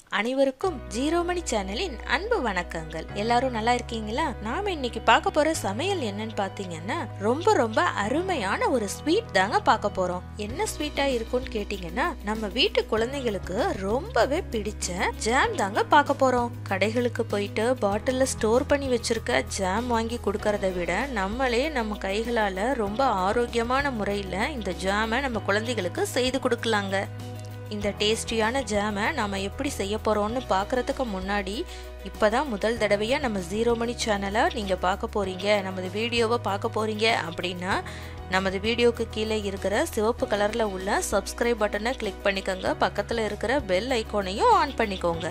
அனைவருக்கும் ஜீரோ மணி சேனலின் அன்பு வணக்கங்கள் எல்லாரும் நல்லா இருக்கீங்களா நாம இன்னைக்கு பார்க்க போற சமையல் என்னன்னு பாத்தீங்கன்னா ரொம்ப ரொம்ப அருமையான ஒரு ஸ்வீட் தாங்க பார்க்க போறோம் என்ன ஸ்வீட்டா இருக்கும்னு கேட்டீங்கன்னா நம்ம வீட்டு குழந்தைகளுக்கு ரொம்பவே பிடிச்ச ஜாம் தாங்க பார்க்க போறோம் கடைகளுக்கு போயிட்டு பாட்டில்ல ஸ்டோர் பண்ணி வச்சிருக்க ஜாம் வாங்கி கொடுக்கறத விட நம்மளே நம்ம கைகளால ரொம்ப ஆரோக்கியமான முறையில இந்த ஜாமை நம்ம குழந்தைகளுக்கு செய்து கொடுக்கலாங்க இந்த டேஸ்டியான ஜாமை நாம் எப்படி செய்ய போகிறோம்னு பார்க்குறதுக்கு முன்னாடி இப்போ தான் முதல் தடவையாக நம்ம ஜீரோ மணி சேனலை நீங்கள் பார்க்க போகிறீங்க நமது வீடியோவை பார்க்க போகிறீங்க அப்படின்னா நமது வீடியோவுக்கு கீழே இருக்கிற சிவப்பு கலரில் உள்ள சப்ஸ்கிரைப் பட்டனை கிளிக் பண்ணிக்கோங்க பக்கத்தில் இருக்கிற பெல் ஐக்கோனையும் ஆன் பண்ணிக்கோங்க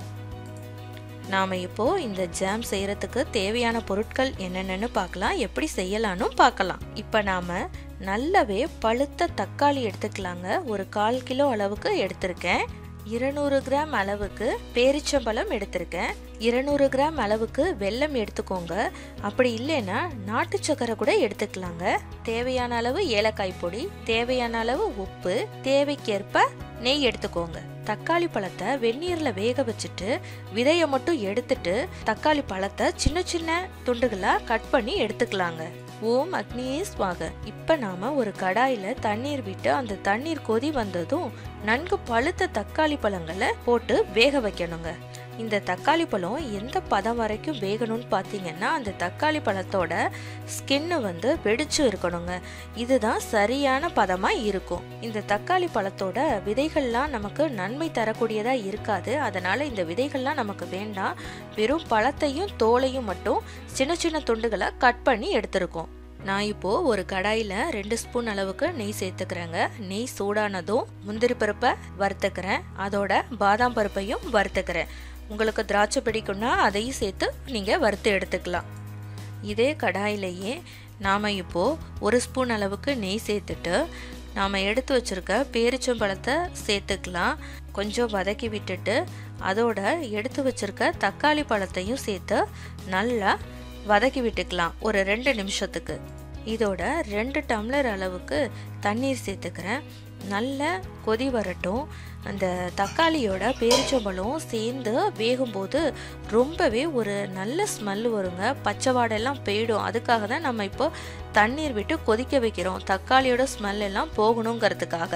நாம் இப்போது இந்த ஜாம் செய்கிறதுக்கு தேவையான பொருட்கள் என்னென்னு பார்க்கலாம் எப்படி செய்யலான்னு பார்க்கலாம் இப்போ நாம் நல்லாவே பழுத்த தக்காளி எடுத்துக்கலாங்க ஒரு கால் கிலோ அளவுக்கு எடுத்திருக்கேன் இருநூறு கிராம் அளவுக்கு பேரிச்சம்பழம் எடுத்திருக்கேன் இருநூறு கிராம் அளவுக்கு வெல்லம் எடுத்துக்கோங்க அப்படி இல்லைன்னா நாட்டு சக்கரை கூட எடுத்துக்கலாங்க தேவையான அளவு ஏலக்காய் பொடி தேவையான அளவு உப்பு தேவைக்கேற்ப நெய் எடுத்துக்கோங்க தக்காளி பழத்தை வெந்நீரில் வேக வச்சுட்டு விதையை மட்டும் எடுத்துட்டு தக்காளி பழத்தை சின்ன சின்ன துண்டுகளாக கட் பண்ணி எடுத்துக்கலாங்க ஓம் அக்னியே ஸ்வாக இப்போ நாம ஒரு கடாயில் தண்ணீர் விட்டு அந்த தண்ணீர் கொதி வந்ததும் நன்கு பழுத்த தக்காளி பழங்களை போட்டு வேக வைக்கணுங்க இந்த தக்காளி பழம் எந்த பதம் வரைக்கும் வேகணும்னு பார்த்தீங்கன்னா அந்த தக்காளி பழத்தோட ஸ்கின்னு வந்து வெடிச்சு இருக்கணுங்க இதுதான் சரியான பதமாக இருக்கும் இந்த தக்காளி பழத்தோட விதைகள்லாம் நமக்கு நன்மை தரக்கூடியதாக இருக்காது அதனால் இந்த விதைகள்லாம் நமக்கு வேண்டாம் வெறும் பழத்தையும் தோலையும் மட்டும் சின்ன சின்ன துண்டுகளை கட் பண்ணி எடுத்திருக்கோம் நான் இப்போது ஒரு கடாயில் ரெண்டு ஸ்பூன் அளவுக்கு நெய் சேர்த்துக்கிறேங்க நெய் சூடானதும் முந்திரி பருப்பை வறுத்துக்கிறேன் அதோட பாதாம் பருப்பையும் வறுத்துக்கிறேன் உங்களுக்கு திராட்சை பிடிக்கும்னா அதையும் சேர்த்து நீங்கள் வறுத்து எடுத்துக்கலாம் இதே கடாயிலேயே நாம் இப்போது ஒரு ஸ்பூன் அளவுக்கு நெய் சேர்த்துட்டு நாம் எடுத்து வச்சுருக்க பேரிச்சம்பழத்தை சேர்த்துக்கலாம் கொஞ்சம் வதக்கி விட்டுட்டு அதோட எடுத்து வச்சுருக்க தக்காளி பழத்தையும் சேர்த்து நல்லா வதக்கி விட்டுக்கலாம் ஒரு ரெண்டு நிமிஷத்துக்கு இதோட ரெண்டு டம்ளர் அளவுக்கு தண்ணீர் சேர்த்துக்கிறேன் நல்ல கொதி வரட்டும் அந்த தக்காளியோட பேரிச்சம்பழம் சேர்ந்து வேகும்போது ரொம்பவே ஒரு நல்ல ஸ்மெல் வருங்க பச்சை வாடெல்லாம் போயிடும் அதுக்காக தான் நம்ம இப்போ தண்ணீர் விட்டு கொதிக்க வைக்கிறோம் தக்காளியோட ஸ்மெல் எல்லாம் போகணுங்கிறதுக்காக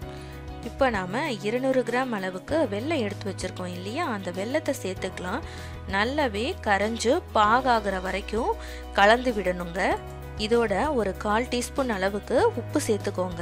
இப்போ நாம் இருநூறு கிராம் அளவுக்கு வெல்லம் எடுத்து வச்சுருக்கோம் இல்லையா அந்த வெல்லத்தை சேர்த்துக்கலாம் நல்லாவே கரைஞ்சு பாகாகிற வரைக்கும் கலந்து விடணுங்க இதோட ஒரு கால் டீஸ்பூன் அளவுக்கு உப்பு சேர்த்துக்கோங்க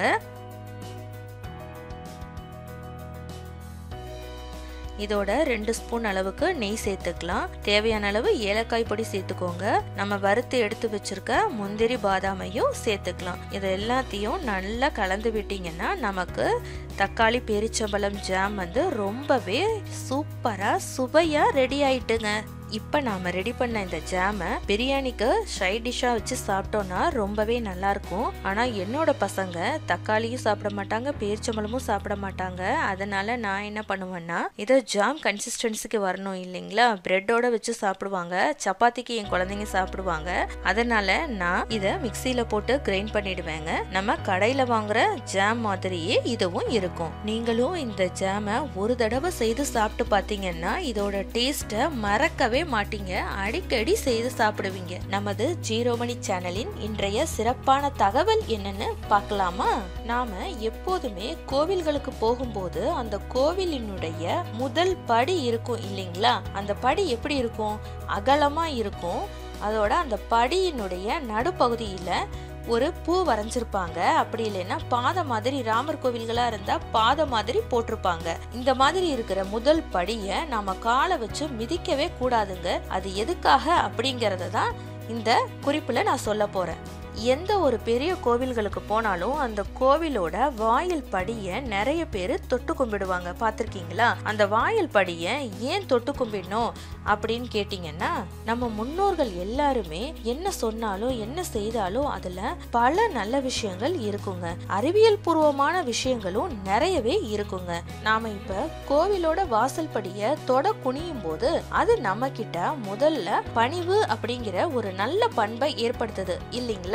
இதோட ரெண்டு ஸ்பூன் அளவுக்கு நெய் சேர்த்துக்கலாம் தேவையான அளவு ஏலக்காய் பொடி சேர்த்துக்கோங்க நம்ம வறுத்து எடுத்து வச்சிருக்க முந்திரி பாதாமையும் சேர்த்துக்கலாம் இது எல்லாத்தையும் நல்லா கலந்து விட்டீங்கன்னா நமக்கு தக்காளி பெரிச்சம்பழம் ஜாம் வந்து ரொம்பவே சூப்பராக சுவையாக ரெடி ஆயிட்டுங்க இப்போ நாம் ரெடி பண்ண இந்த ஜாமை பிரியாணிக்கு சைட் டிஷ்ஷாக வச்சு சாப்பிட்டோன்னா ரொம்பவே நல்லாயிருக்கும் ஆனால் என்னோட பசங்க தக்காளியும் சாப்பிட மாட்டாங்க பேரிச்சம்பழமும் சாப்பிட மாட்டாங்க அதனால நான் என்ன பண்ணுவேன்னா இதை ஜாம் கன்சிஸ்டன்சிக்கு வரணும் இல்லைங்களா பிரெட்டோட வச்சு சாப்பிடுவாங்க சப்பாத்திக்கு என் குழந்தைங்க சாப்பிடுவாங்க அதனால நான் இதை மிக்சியில் போட்டு கிரைண்ட் பண்ணிடுவேங்க நம்ம கடையில் வாங்குற ஜாம் மாதிரியே இதுவும் இருக்கும் நீங்களும் இந்த ஜாமை ஒரு தடவை செய்து சாப்பிட்டு பார்த்தீங்கன்னா இதோட டேஸ்ட்டை மறக்கவே சாப்பிடவே மாட்டீங்க அடிக்கடி செய்து சாப்பிடுவீங்க நமது ஜீரோ மணி சேனலின் இன்றைய சிறப்பான தகவல் என்னன்னு பார்க்கலாமா நாம எப்போதுமே கோவில்களுக்கு போகும்போது அந்த கோவிலினுடைய முதல் படி இருக்கும் இல்லைங்களா அந்த படி எப்படி இருக்கும் அகலமா இருக்கும் அதோட அந்த படியினுடைய நடுப்பகுதியில ஒரு பூ வரைஞ்சிருப்பாங்க அப்படி இல்லைன்னா பாதை மாதிரி ராமர் கோவில்களா இருந்தா பாதை மாதிரி போட்டிருப்பாங்க இந்த மாதிரி இருக்கிற முதல் படியை நாம காலை வச்சு மிதிக்கவே கூடாதுங்க அது எதுக்காக அப்படிங்கறத தான் இந்த குறிப்புல நான் சொல்ல போறேன் எந்த ஒரு பெரிய கோவில்களுக்கு போனாலும் அந்த கோவிலோட வாயில் படியை நிறைய பேர் தொட்டு கும்பிடுவாங்க பார்த்துருக்கீங்களா அந்த வாயில் படியை ஏன் தொட்டு கும்பிடணும் அப்படின்னு கேட்டிங்கன்னா நம்ம முன்னோர்கள் எல்லாருமே என்ன சொன்னாலும் என்ன செய்தாலும் அதில் பல நல்ல விஷயங்கள் இருக்குங்க அறிவியல் பூர்வமான விஷயங்களும் நிறையவே இருக்குங்க நாம இப்ப கோவிலோட வாசல் படியை தொட குனியும் போது அது நம்ம கிட்ட முதல்ல பணிவு அப்படிங்கிற ஒரு நல்ல பண்பை ஏற்படுத்துது இல்லைங்களா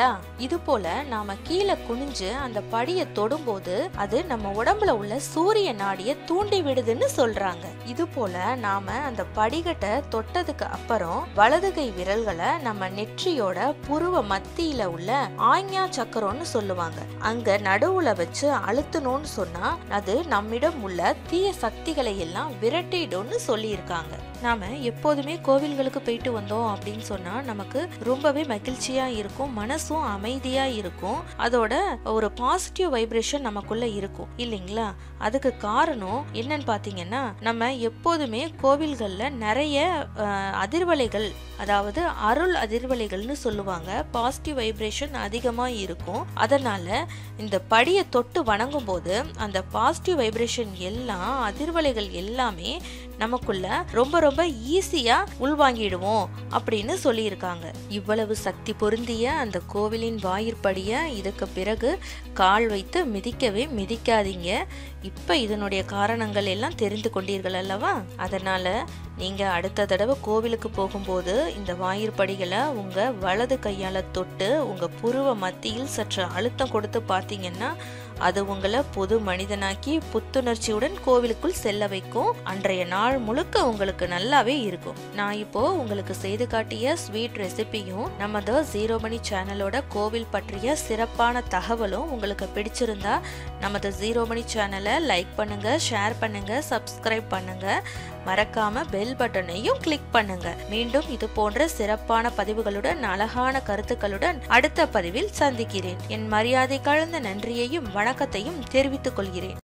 இது போல நாம கீழே குனிஞ்சு அந்த படியை தொடும்போது அது நம்ம உடம்புல உள்ள சூரிய நாடிய தூண்டி விடுதுன்னு சொல்றாங்க இது போல நாம அந்த படிகட்டை தொட்டதுக்கு அப்புறம் வலது கை விரல்களை நம்ம நெற்றியோட புருவ மத்தியில உள்ள ஆஞ்ஞா சக்கரம்னு சொல்லுவாங்க அங்க நடுவுல வச்சு அழுத்தணும்னு சொன்னா அது நம்மிடம் உள்ள தீய சக்திகளை எல்லாம் விரட்டிடும்னு சொல்லியிருக்காங்க நாம எப்போதுமே கோவில்களுக்கு போயிட்டு வந்தோம் அப்படின்னு சொன்னா நமக்கு ரொம்பவே மகிழ்ச்சியா இருக்கும் மனசும் அமைதியா இருக்கும் அதோட ஒரு பாசிட்டிவ் வைப்ரேஷன் நமக்குள்ள இருக்கும் இல்லைங்களா அதுக்கு காரணம் என்னன்னு பாத்தீங்கன்னா நம்ம எப்போதுமே கோவில்கள்ல நிறைய அஹ், அதிர்வலைகள் அதாவது அருள் அதிர்வலைகள்னு சொல்லுவாங்க பாசிட்டிவ் வைப்ரேஷன் அதிகமா இருக்கும் அதனால இந்த படியை தொட்டு வணங்கும் போது அந்த பாசிட்டிவ் வைப்ரேஷன் எல்லாம் அதிர்வலைகள் எல்லாமே நமக்குள்ள ரொம்ப ரொம்ப ஈஸியா உள்வாங்கிடுவோம் அப்படின்னு சொல்லியிருக்காங்க இவ்வளவு சக்தி பொருந்திய அந்த கோவிலின் வாயிற்படிய இதுக்கு பிறகு கால் வைத்து மிதிக்கவே மிதிக்காதீங்க இப்ப இதனுடைய காரணங்கள் எல்லாம் தெரிந்து கொண்டீர்கள் அல்லவா அதனால நீங்க அடுத்த தடவை கோவிலுக்கு போகும்போது இந்த வாயிற்படிகளை உங்க வலது கையால தொட்டு உங்க புருவ மத்தியில் சற்று அழுத்தம் கொடுத்து பார்த்தீங்கன்னா அது உங்களை புது மனிதனாக்கி புத்துணர்ச்சியுடன் கோவிலுக்குள் செல்ல வைக்கும் அன்றைய நாள் முழுக்க உங்களுக்கு நல்லாவே இருக்கும் நான் இப்போ உங்களுக்கு செய்து காட்டிய ஸ்வீட் ரெசிபியும் நமது ஜீரோ மணி சேனலோட கோவில் பற்றிய சிறப்பான தகவலும் உங்களுக்கு பிடிச்சிருந்தா நமது ஜீரோ மணி சேனலை லைக் பண்ணுங்க ஷேர் பண்ணுங்க சப்ஸ்கிரைப் பண்ணுங்க மறக்காம பெல் பட்டனையும் கிளிக் பண்ணுங்க மீண்டும் இது போன்ற சிறப்பான பதிவுகளுடன் அழகான கருத்துக்களுடன் அடுத்த பதிவில் சந்திக்கிறேன் என் மரியாதை கலந்த நன்றியையும் வணக்கத்தையும் தெரிவித்துக் கொள்கிறேன்